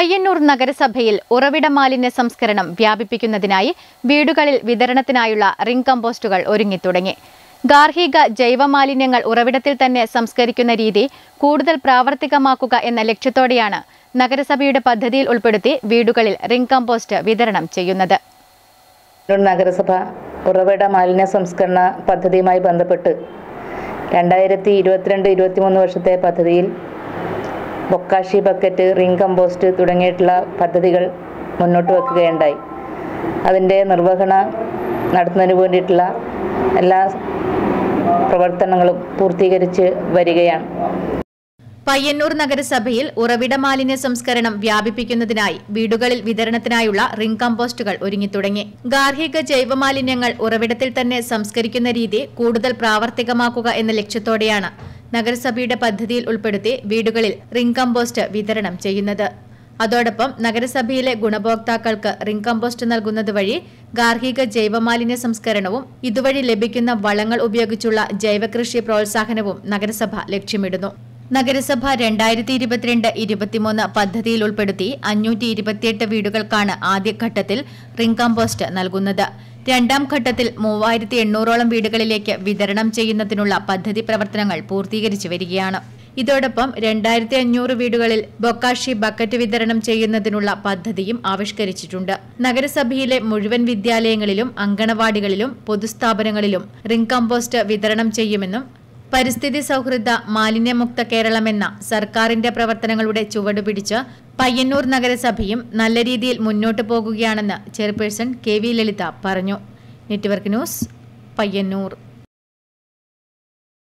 പയ്യന്നൂർ നഗരസഭയിൽ ഉറവിട മാലിന്യ സംസ്കരണം വ്യാപിപ്പിക്കുന്നതിനായി വീടുകളിൽ വിതരണത്തിനായുള്ള റിംഗ് കമ്പോസ്റ്റുകൾ ഒരുങ്ങിത്തുടങ്ങി ഗാർഹിക ജൈവമാലിന്യങ്ങൾ ഉറവിടത്തിൽ തന്നെ സംസ്കരിക്കുന്ന രീതി കൂടുതൽ പ്രാവർത്തികമാക്കുക എന്ന ലക്ഷ്യത്തോടെയാണ് നഗരസഭയുടെ പദ്ധതിയിൽ ഉൾപ്പെടുത്തി വീടുകളിൽ റിംഗ് കമ്പോസ്റ്റ് വിതരണം ചെയ്യുന്നത് കണ്ണൂർ നഗരസഭ ഉറവിട മാലിന്യ സംസ്കരണ പദ്ധതിയുമായി ബന്ധപ്പെട്ട് രണ്ടായിരത്തി ഇരുപത്തിരണ്ട് ഇരുപത്തിമൂന്ന് വർഷത്തെ പദ്ധതിയിൽ ബൊക്കാഷി ബക്കറ്റ് റിംഗ് കമ്പോസ്റ്റ് തുടങ്ങിയിട്ടുള്ള പദ്ധതികൾ മുന്നോട്ട് വെക്കുകയുണ്ടായി അതിൻ്റെ നിർവഹണം നടത്തുന്നതിന് വേണ്ടിയിട്ടുള്ള എല്ലാ പ്രവർത്തനങ്ങളും പൂർത്തീകരിച്ച് വരികയാണ് പയ്യന്നൂർ നഗരസഭയിൽ ഉറവിട മാലിന്യ സംസ്കരണം വ്യാപിപ്പിക്കുന്നതിനായി വീടുകളിൽ വിതരണത്തിനായുള്ള റിംഗ് കമ്പോസ്റ്റുകൾ ഒരുങ്ങിത്തുടങ്ങി ഗാർഹിക ജൈവമാലിന്യങ്ങൾ ഉറവിടത്തിൽ തന്നെ സംസ്കരിക്കുന്ന രീതി കൂടുതൽ പ്രാവർത്തികമാക്കുക എന്ന ലക്ഷ്യത്തോടെയാണ് നഗരസഭയുടെ പദ്ധതിയിൽ ഉൾപ്പെടുത്തി വീടുകളിൽ റിംഗ് കമ്പോസ്റ്റ് വിതരണം ചെയ്യുന്നത് അതോടൊപ്പം നഗരസഭയിലെ ഗുണഭോക്താക്കൾക്ക് റിംഗ് കമ്പോസ്റ്റ് നൽകുന്നത് വഴി ഗാർഹിക ജൈവമാലിന്യ സംസ്കരണവും ഇതുവഴി ലഭിക്കുന്ന വളങ്ങൾ ഉപയോഗിച്ചുള്ള ജൈവകൃഷി പ്രോത്സാഹനവും നഗരസഭ ലക്ഷ്യമിടുന്നു നഗരസഭ രണ്ടായിരത്തി ഇരുപത്തിരണ്ട് ഇരുപത്തിമൂന്ന് പദ്ധതിയിൽ ഉൾപ്പെടുത്തി അഞ്ഞൂറ്റി ഇരുപത്തിയെട്ട് വീടുകൾക്കാണ് ആദ്യഘട്ടത്തിൽ റിംഗ് കമ്പോസ്റ്റ് നൽകുന്നത് രണ്ടാം ഘട്ടത്തിൽ മൂവായിരത്തി എണ്ണൂറോളം വീടുകളിലേക്ക് വിതരണം ചെയ്യുന്നതിനുള്ള പദ്ധതി പ്രവർത്തനങ്ങൾ പൂർത്തീകരിച്ചു വരികയാണ് ഇതോടൊപ്പം രണ്ടായിരത്തി അഞ്ഞൂറ് വീടുകളിൽ ബൊക്കാഷി ബക്കറ്റ് വിതരണം ചെയ്യുന്നതിനുള്ള പദ്ധതിയും ആവിഷ്കരിച്ചിട്ടുണ്ട് നഗരസഭയിലെ മുഴുവൻ വിദ്യാലയങ്ങളിലും അങ്കണവാടികളിലും പൊതുസ്ഥാപനങ്ങളിലും റിംഗ് കമ്പോസ്റ്റ് വിതരണം ചെയ്യുമെന്നും പരിസ്ഥിതി സൗഹൃദ മാലിന്യമുക്ത കേരളമെന്ന സർക്കാരിന്റെ പ്രവർത്തനങ്ങളുടെ ചുവടുപിടിച്ച് പയ്യന്നൂർ നഗരസഭയും നല്ല രീതിയിൽ മുന്നോട്ടു പോകുകയാണെന്ന് ചെയർപേഴ്സൺ കെ വി ലളിത പറഞ്ഞു നെറ്റ്വർക്ക് ന്യൂസ് പയ്യന്നൂർ